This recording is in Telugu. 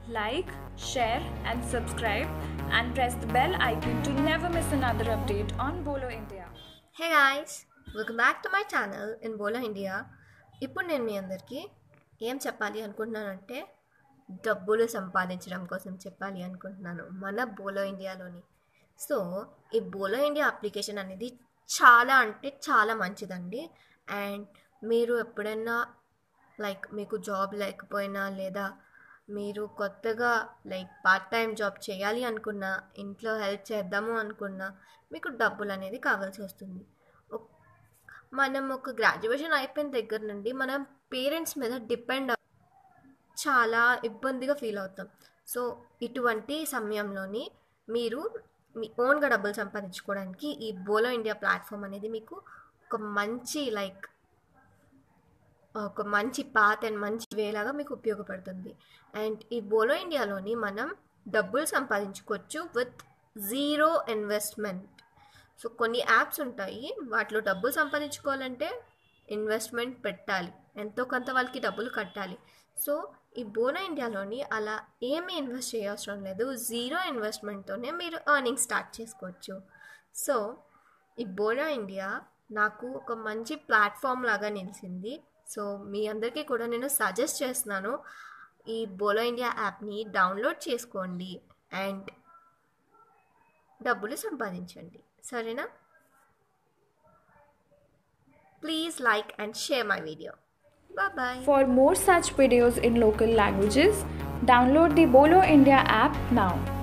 like, share, and subscribe, and press the bell icon to never miss another update on Bolo India. Hey guys welcome back to my channel in Bolo India ఇప్పుడు నేను మీ అందరికీ ఏం చెప్పాలి అనుకుంటున్నానంటే డబ్బులు సంపాదించడం కోసం చెప్పాలి అనుకుంటున్నాను మన బోలో ఇండియాలోని సో ఈ బోలో ఇండియా అప్లికేషన్ అనేది చాలా అంటే చాలా మంచిదండి అండ్ మీరు ఎప్పుడైనా లైక్ మీకు జాబ్ లేకపోయినా లేదా మీరు కొత్తగా లైక్ పార్ట్ టైం జాబ్ చేయాలి అనుకున్నా ఇంట్లో హెల్ప్ చేద్దాము అనుకున్నా మీకు డబ్బులు అనేది కావాల్సి వస్తుంది ఒక్- మనం ఒక గ్రాడ్యుయేషన్ అయిపోయిన దగ్గర నుండి మనం పేరెంట్స్ మీద డిపెండ్ చాలా ఇబ్బందిగా ఫీల్ అవుతాం సో ఇటువంటి సమయంలోని మీరు మీ ఓన్గా డబ్బులు సంపాదించుకోవడానికి ఈ బోలో ఇండియా ప్లాట్ఫామ్ అనేది మీకు ఒక మంచి లైక్ ఒక మంచి పాత్ అండ్ మంచి వేలాగా మీకు ఉపయోగపడుతుంది అండ్ ఈ బోలో ఇండియాలోని మనం డబ్బులు సంపాదించుకోవచ్చు విత్ జీరో ఇన్వెస్ట్మెంట్ సో కొన్ని యాప్స్ ఉంటాయి వాటిలో డబ్బులు సంపాదించుకోవాలంటే ఇన్వెస్ట్మెంట్ పెట్టాలి ఎంతో కొంత వాళ్ళకి డబ్బులు కట్టాలి సో ఈ బోనో ఇండియాలోని అలా ఏమీ ఇన్వెస్ట్ చేయవసరం లేదు జీరో ఇన్వెస్ట్మెంట్తోనే మీరు ఎర్నింగ్ స్టార్ట్ చేసుకోవచ్చు సో ఈ బోనో ఇండియా నాకు ఒక మంచి ప్లాట్ఫామ్ లాగా నిలిచింది సో మీ అందరికీ కూడా నేను సజెస్ట్ చేస్తున్నాను ఈ బోలో ఇండియా యాప్ని డౌన్లోడ్ చేసుకోండి అండ్ డబ్బులు సంపాదించండి సరేనా please like and share my video bye For more such videos in local languages, download the Bolo India app now.